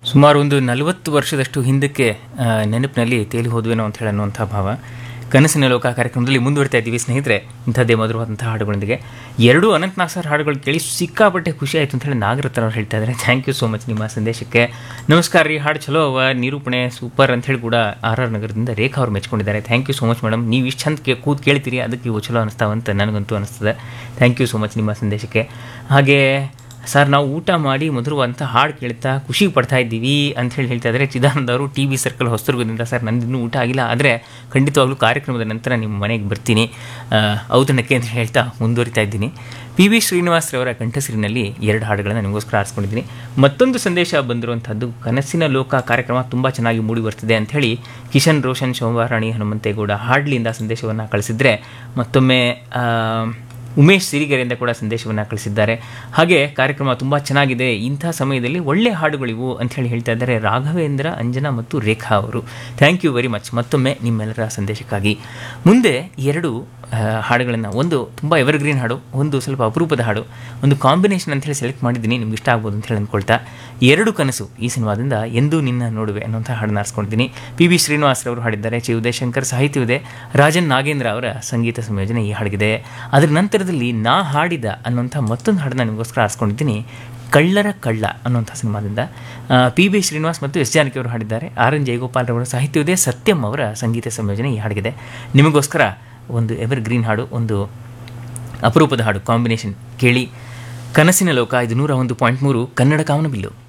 ಸುಮಾರು ಒಂದು ನಲವತ್ತು ವರ್ಷದಷ್ಟು ಹಿಂದಕ್ಕೆ ಆ, ನೆನಪಿನಲ್ಲಿ ತೇಲಿ ಹೋದ್ವೇನೋ ಅಂತ ಹೇಳಿ ಅನ್ನುವಂಥ ಭಾವ ಕನಸಿನ ಲೋಕ ಕಾರ್ಯಕ್ರಮದಲ್ಲಿ ಮುಂದುವರಿತಾ ಇದ್ದೀವಿ ಸ್ನೇಹಿತರೆ ಇಂಥದ್ದೇ ಮಧುರವಾದಂಥ ಹಾಡುಗಳೊಂದಿಗೆ ಎರಡೂ ಅನಂತನಾಗ್ ಸರ್ ಹಾಡುಗಳು ಕೇಳಿ ಸಿಕ್ಕಾಪಟ್ಟೆ ಖುಷಿ ಆಯಿತು ಅಂತ ಹೇಳಿ ನಾಗರತ್ನ ಅವ್ರು ಹೇಳ್ತಾ ಇದ್ದಾರೆ ಥ್ಯಾಂಕ್ ಯು ಸೋ ಮಚ್ ನಿಮ್ಮ ಸಂದೇಶಕ್ಕೆ ನಮಸ್ಕಾರ ರೀ ಹಾಡು ಚಲೋ ಅವ ನಿರೂಪಣೆ ಸೂಪರ್ ಅಂತ ಹೇಳಿ ಕೂಡ ಆರ್ ಆರ್ ನಗರದಿಂದ ರೇಖಾ ಅವ್ರು ಮೆಚ್ಕೊಂಡಿದ್ದಾರೆ thank you so much madam ನೀವು ಇಷ್ಟು ಚಂದ ಕೇ ಕೂತ್ ಕೇಳ್ತೀರಿ ಅದಕ್ಕೆ ಇವು ಚಲೋ ಅನಿಸ್ತಾವಂತ ನನಗಂತೂ ಅನಿಸ್ತದೆ ಥ್ಯಾಂಕ್ ಯು ಸೋ ಮಚ್ ನಿಮ್ಮ ಸಂದೇಶಕ್ಕೆ ಹಾಗೆ ಸರ್ ನಾವು ಊಟ ಮಾಡಿ ಮಧುರವಂತ ಹಾಡು ಕೇಳ್ತಾ ಖುಷಿ ಪಡ್ತಾ ಇದ್ದೀವಿ ಅಂತ ಹೇಳಿ ಹೇಳ್ತಾ ಇದ್ದಾರೆ ಚಿದಾನಂದ ಅವರು ಟಿ ವಿ ಸರ್ಕಲ್ ಹೊಸದುರ್ಗದಿಂದ ಸರ್ ನಂದು ಇನ್ನೂ ಊಟ ಆಗಿಲ್ಲ ಆದರೆ ಖಂಡಿತವಾಗ್ಲೂ ಕಾರ್ಯಕ್ರಮದ ನಂತರ ನಿಮ್ಮ ಮನೆಗೆ ಬರ್ತೀನಿ ಆ, ಔತಣಕ್ಕೆ ಅಂತ ಹೇಳ್ತಾ ಮುಂದುವರಿತಾ ಇದ್ದೀನಿ ಪಿ ವಿ ಶ್ರೀನಿವಾಸ್ರವರ ಕಂಠಸಿರಿನಲ್ಲಿ ಎರಡು ಹಾಡುಗಳನ್ನು ನಿಮಗೋಸ್ಕರ ಆರಿಸ್ಕೊಂಡಿದ್ದೀನಿ ಮತ್ತೊಂದು ಸಂದೇಶ ಬಂದಿರುವಂಥದ್ದು ಕನಸಿನ ಲೋಕ ಕಾರ್ಯಕ್ರಮ ತುಂಬ ಚೆನ್ನಾಗಿ ಮೂಡಿ ಬರ್ತಿದೆ ಅಂಥೇಳಿ ಕಿಶನ್ ರೋಷನ್ ಶೋಭಾರಾಣಿ ಹನುಮಂತೇಗೌಡ ಹಾಡ್ಲಿಯಿಂದ ಸಂದೇಶವನ್ನು ಕಳಿಸಿದ್ರೆ ಮತ್ತೊಮ್ಮೆ ಆ, ಉಮೇಶ್ ಸಿರಿಗೆರೆಯಿಂದ ಕೂಡ ಸಂದೇಶವನ್ನು ಕಳಿಸಿದ್ದಾರೆ ಹಾಗೆ ಕಾರ್ಯಕ್ರಮ ತುಂಬ ಚೆನ್ನಾಗಿದೆ ಇಂಥ ಸಮಯದಲ್ಲಿ ಒಳ್ಳೆ ಹಾಡುಗಳಿವು ಅಂತ ಹೇಳಿ ಹೇಳ್ತಾ ಇದ್ದಾರೆ ರಾಘವೇಂದ್ರ ಅಂಜನಾ ಮತ್ತು ರೇಖಾ ಅವರು ಥ್ಯಾಂಕ್ ಯು ವೆರಿ ಮಚ್ ಮತ್ತೊಮ್ಮೆ ನಿಮ್ಮೆಲ್ಲರ ಸಂದೇಶಕ್ಕಾಗಿ ಮುಂದೆ ಎರಡು ಹಾಡುಗಳನ್ನು ಒಂದು ತುಂಬ ಎವರ್ಗ್ರೀನ್ ಹಾಡು ಒಂದು ಸ್ವಲ್ಪ ಅಪರೂಪದ ಹಾಡು ಒಂದು ಕಾಂಬಿನೇಷನ್ ಅಂತ ಹೇಳಿ ಸೆಲೆಕ್ಟ್ ಮಾಡಿದ್ದೀನಿ ನಿಮ್ಗೆ ಇಷ್ಟ ಆಗ್ಬೋದು ಅಂತ ಹೇಳಿ ಅಂದ್ಕೊಳ್ತಾ ಎರಡು ಕನಸು ಈ ಸಿನಿಮಾದಿಂದ ಎಂದೂ ನಿನ್ನ ನೋಡುವೆ ಅನ್ನೋಂಥ ಹಾಡನ್ನ ಆರಿಸ್ಕೊಂಡಿದ್ದೀನಿ ಪಿ ವಿ ಶ್ರೀನಿವಾಸರವರು ಹಾಡಿದ್ದಾರೆ ಚಿ ಉದಯಶಂಕರ್ ಸಾಹಿತ್ಯವಿದೆ ರಾಜನ್ ನಾಗೇಂದ್ರ ಅವರ ಸಂಗೀತ ಸಂಯೋಜನೆ ಈ ಹಾಡಿಗಿದೆ ಅದರ ನಂತರದಲ್ಲಿ ನಾ ಹಾಡಿದ ಅನ್ನೋಂಥ ಮತ್ತೊಂದು ಹಾಡನ್ನ ನಿಮಗೋಸ್ಕರ ಆರಿಸ್ಕೊಂಡಿದ್ದೀನಿ ಕಳ್ಳರ ಕಳ್ಳ ಅನ್ನುವಂಥ ಸಿನಿಮಾದಿಂದ ಪಿ ಬಿ ಶ್ರೀನಿವಾಸ್ ಮತ್ತು ಎಸ್ ಜಾನಕಿ ಅವರು ಹಾಡಿದ್ದಾರೆ ಆರ್ ಎನ್ ಜಯಗೋಪಾಲ್ ಅವರ ಸಾಹಿತ್ಯವಿದೆ ಸತ್ಯಂ ಅವರ ಸಂಗೀತ ಸಂಯೋಜನೆ ಈ ಹಾಡಿಗಿದೆ ನಿಮಗೋಸ್ಕರ ಒಂದು ಎವರ್ ಗ್ರೀನ್ ಹಾಡು ಒಂದು ಅಪರೂಪದ ಹಾಡು ಕಾಂಬಿನೇಷನ್ ಕೇಳಿ ಕನಸಿನ ಲೋಕ ಇದು ನೂರ ಒಂದು ಪಾಯಿಂಟ್ ಮೂರು ಕನ್ನಡ ಕಾಮನಬಿಲ್ಲು